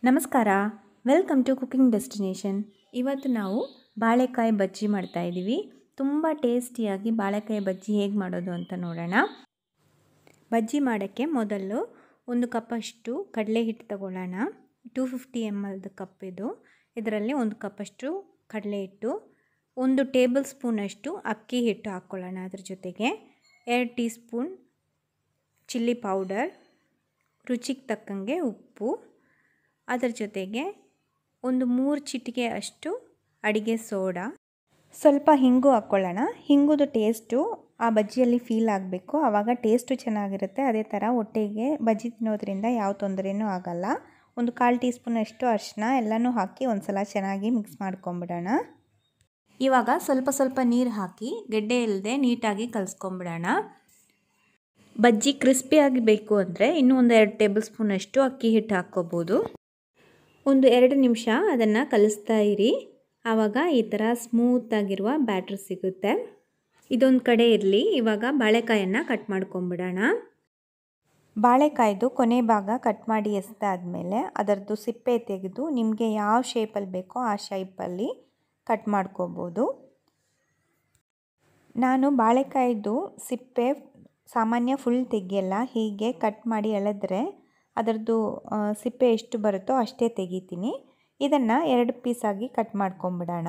ನಮಸ್ಕಾರ welcome to cooking destination ಇವತ್ತು ನಾವು ಬಾಳೆಕಾಯಿ ಬಜ್ಜಿ ಮಾಡ್ತಾ ಇದ್ದೀವಿ ತುಂಬ ಟೇಸ್ಟಿಯಾಗಿ ಬಾಳೆಕಾಯಿ ಬಜ್ಜಿ ಹೇಗೆ ಮಾಡೋದು ಅಂತ ನೋಡೋಣ ಬಜ್ಜಿ ಮಾಡೋಕ್ಕೆ ಮೊದಲು ಒಂದು ಕಪ್ಪಷ್ಟು ಕಡಲೆ ಹಿಟ್ಟು ತಗೊಳ್ಳೋಣ ಟೂ ಫಿಫ್ಟಿ ಎಮ್ ಎಲ್ದು ಕಪ್ ಇದು ಇದರಲ್ಲಿ ಒಂದು ಕಪ್ಪಷ್ಟು ಕಡಲೆ ಹಿಟ್ಟು ಒಂದು ಟೇಬಲ್ ಸ್ಪೂನಷ್ಟು ಅಕ್ಕಿ ಹಿಟ್ಟು ಹಾಕ್ಕೊಳ್ಳೋಣ ಅದ್ರ ಜೊತೆಗೆ ಎರಡು ಟೀ ಸ್ಪೂನ್ ಚಿಲ್ಲಿ ಪೌಡರ್ ರುಚಿಗೆ ತಕ್ಕಂಗೆ ಉಪ್ಪು ಅದರ ಜೊತೆಗೆ ಒಂದು ಮೂರು ಚಿಟಿಕೆ ಅಷ್ಟು ಅಡಿಗೆ ಸೋಡಾ ಸ್ವಲ್ಪ ಹಿಂಗು ಹಾಕ್ಕೊಳ್ಳೋಣ ಹಿಂಗುದು ಟೇಸ್ಟು ಆ ಬಜ್ಜಿಯಲ್ಲಿ ಫೀಲ್ ಆಗಬೇಕು ಆವಾಗ ಟೇಸ್ಟು ಚೆನ್ನಾಗಿರುತ್ತೆ ಅದೇ ಥರ ಹೊಟ್ಟೆಗೆ ಬಜ್ಜಿ ತಿನ್ನೋದ್ರಿಂದ ಯಾವ ತೊಂದರೆನೂ ಆಗಲ್ಲ ಒಂದು ಕಾಲು ಟೀ ಸ್ಪೂನಷ್ಟು ಅರಿಶಿನ ಎಲ್ಲನೂ ಹಾಕಿ ಒಂದು ಸಲ ಚೆನ್ನಾಗಿ ಮಿಕ್ಸ್ ಮಾಡ್ಕೊಂಬಿಡೋಣ ಇವಾಗ ಸ್ವಲ್ಪ ಸ್ವಲ್ಪ ನೀರು ಹಾಕಿ ಗೆಡ್ಡೆ ಇಲ್ಲದೆ ನೀಟಾಗಿ ಕಲಿಸ್ಕೊಂಬಿಡೋಣ ಬಜ್ಜಿ ಕ್ರಿಸ್ಪಿಯಾಗಿ ಬೇಕು ಅಂದರೆ ಇನ್ನೂ ಒಂದು ಎರಡು ಟೇಬಲ್ ಸ್ಪೂನಷ್ಟು ಅಕ್ಕಿ ಹಿಟ್ಟು ಹಾಕ್ಕೋಬೋದು ಒಂದು ಎರಡು ನಿಮಿಷ ಅದನ್ನು ಕಲಿಸ್ತಾ ಇರಿ ಆವಾಗ ಈ ಥರ ಸ್ಮೂತಾಗಿರುವ ಬ್ಯಾಟ್ರ್ ಸಿಗುತ್ತೆ ಇದೊಂದು ಕಡೆ ಇರಲಿ ಇವಾಗ ಬಾಳೆಕಾಯನ್ನು ಕಟ್ ಮಾಡ್ಕೊಂಬಿಡೋಣ ಬಾಳೆಕಾಯ್ದು ಕೊನೆ ಭಾಗ ಕಟ್ ಮಾಡಿ ಎಸ್ದಾದ್ಮೇಲೆ ಅದರದ್ದು ಸಿಪ್ಪೆ ತೆಗೆದು ನಿಮಗೆ ಯಾವ ಶೇಪಲ್ಲಿ ಬೇಕೋ ಆ ಶೇಪಲ್ಲಿ ಕಟ್ ಮಾಡ್ಕೋಬೋದು ನಾನು ಬಾಳೆಕಾಯ್ದು ಸಿಪ್ಪೆ ಸಾಮಾನ್ಯ ಫುಲ್ ತೆಗಿಯಲ್ಲ ಹೀಗೆ ಕಟ್ ಮಾಡಿ ಎಳೆದ್ರೆ ಅದರದ್ದು ಸಿಪ್ಪೆ ಎಷ್ಟು ಬರುತ್ತೋ ಅಷ್ಟೇ ತೆಗಿತೀನಿ ಇದನ್ನು ಎರಡು ಪೀಸಾಗಿ ಕಟ್ ಮಾಡ್ಕೊಂಬಿಡೋಣ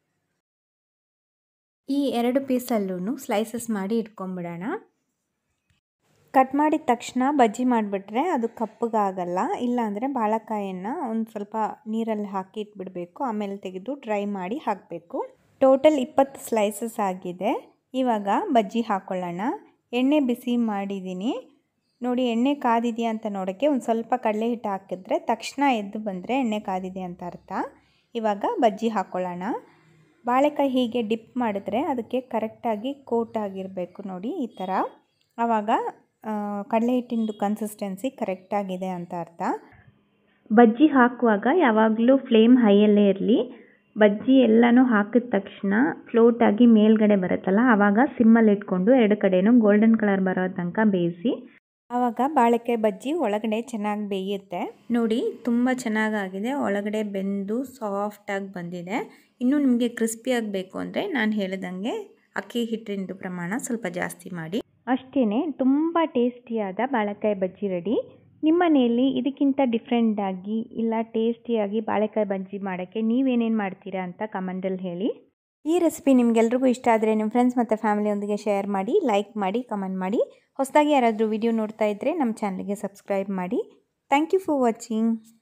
ಈ ಎರಡು ಪೀಸಲ್ಲೂ ಸ್ಲೈಸಸ್ ಮಾಡಿ ಇಟ್ಕೊಂಬಿಡೋಣ ಕಟ್ ಮಾಡಿದ ತಕ್ಷಣ ಬಜ್ಜಿ ಮಾಡಿಬಿಟ್ರೆ ಅದು ಕಪ್ಪಗಾಗಲ್ಲ ಇಲ್ಲಾಂದರೆ ಬಾಳೆಕಾಯನ್ನು ಒಂದು ಸ್ವಲ್ಪ ನೀರಲ್ಲಿ ಹಾಕಿ ಇಟ್ಬಿಡಬೇಕು ಆಮೇಲೆ ತೆಗೆದು ಡ್ರೈ ಮಾಡಿ ಹಾಕಬೇಕು ಟೋಟಲ್ ಇಪ್ಪತ್ತು ಸ್ಲೈಸಸ್ ಆಗಿದೆ ಇವಾಗ ಬಜ್ಜಿ ಹಾಕ್ಕೊಳ್ಳೋಣ ಎಣ್ಣೆ ಬಿಸಿ ಮಾಡಿದ್ದೀನಿ ನೋಡಿ ಎಣ್ಣೆ ಕಾದಿದೆಯಾ ಅಂತ ನೋಡೋಕ್ಕೆ ಒಂದು ಸ್ವಲ್ಪ ಕಡಲೆ ಹಿಟ್ಟು ಹಾಕಿದ್ರೆ ತಕ್ಷಣ ಎದ್ದು ಬಂದರೆ ಎಣ್ಣೆ ಕಾದಿದೆ ಅಂತ ಅರ್ಥ ಇವಾಗ ಬಜ್ಜಿ ಹಾಕ್ಕೊಳ್ಳೋಣ ಬಾಳೆಕಾಯಿ ಹೀಗೆ ಡಿಪ್ ಮಾಡಿದ್ರೆ ಅದಕ್ಕೆ ಕರೆಕ್ಟಾಗಿ ಕೋಟ್ ಆಗಿರಬೇಕು ನೋಡಿ ಈ ಥರ ಆವಾಗ ಕಡಲೆ ಹಿಟ್ಟಿಂದು ಕನ್ಸಿಸ್ಟೆನ್ಸಿ ಕರೆಕ್ಟಾಗಿದೆ ಅಂತ ಅರ್ಥ ಬಜ್ಜಿ ಹಾಕುವಾಗ ಯಾವಾಗಲೂ ಫ್ಲೇಮ್ ಹೈಯಲ್ಲೇ ಇರಲಿ ಬಜ್ಜಿ ಎಲ್ಲನೂ ಹಾಕಿದ ತಕ್ಷಣ ಫ್ಲೋಟಾಗಿ ಮೇಲ್ಗಡೆ ಬರುತ್ತಲ್ಲ ಆವಾಗ ಸಿಮ್ಮಲ್ಲಿ ಇಟ್ಕೊಂಡು ಎರಡು ಕಡೆನೂ ಗೋಲ್ಡನ್ ಕಲರ್ ಬರೋ ತನಕ ಬೇಯಿಸಿ ಆವಾಗ ಬಾಳೆಕಾಯಿ ಬಜ್ಜಿ ಒಳಗಡೆ ಚೆನ್ನಾಗಿ ಬೇಯುತ್ತೆ ನೋಡಿ ತುಂಬ ಚೆನ್ನಾಗಾಗಿದೆ ಒಳಗಡೆ ಬೆಂದು ಸಾಫ್ಟಾಗಿ ಬಂದಿದೆ ಇನ್ನೂ ನಿಮಗೆ ಕ್ರಿಸ್ಪಿಯಾಗಿ ಬೇಕು ಅಂದರೆ ನಾನು ಹೇಳಿದಂಗೆ ಅಕ್ಕಿ ಹಿಟ್ಟಿನ ಪ್ರಮಾಣ ಸ್ವಲ್ಪ ಜಾಸ್ತಿ ಮಾಡಿ ಅಷ್ಟೇ ತುಂಬ ಟೇಸ್ಟಿಯಾದ ಬಾಳೆಕಾಯಿ ಬಜ್ಜಿ ರೆಡಿ ನಿಮ್ಮ ಮನೆಯಲ್ಲಿ ಇದಕ್ಕಿಂತ ಡಿಫ್ರೆಂಟಾಗಿ ಇಲ್ಲ ಟೇಸ್ಟಿಯಾಗಿ ಬಾಳೆಕಾಯಿ ಬಜ್ಜಿ ಮಾಡೋಕ್ಕೆ ನೀವೇನೇನು ಮಾಡ್ತೀರಾ ಅಂತ ಕಮೆಂಟಲ್ಲಿ ಹೇಳಿ ಈ ರೆಸಿಪಿ ನಿಮಗೆಲ್ರಿಗೂ ಇಷ್ಟ ಆದರೆ ನಿಮ್ಮ ಫ್ರೆಂಡ್ಸ್ ಮತ್ತು ಫ್ಯಾಮಿಲಿಯೊಂದಿಗೆ ಶೇರ್ ಮಾಡಿ ಲೈಕ್ ಮಾಡಿ ಕಮೆಂಟ್ ಮಾಡಿ ಹೊಸದಾಗಿ ಯಾರಾದರೂ ವಿಡಿಯೋ ನೋಡ್ತಾ ಇದ್ದರೆ ನಮ್ಮ ಚಾನಲ್ಗೆ ಸಬ್ಸ್ಕ್ರೈಬ್ ಮಾಡಿ ಥ್ಯಾಂಕ್ ಯು ಫಾರ್ ವಾಚಿಂಗ್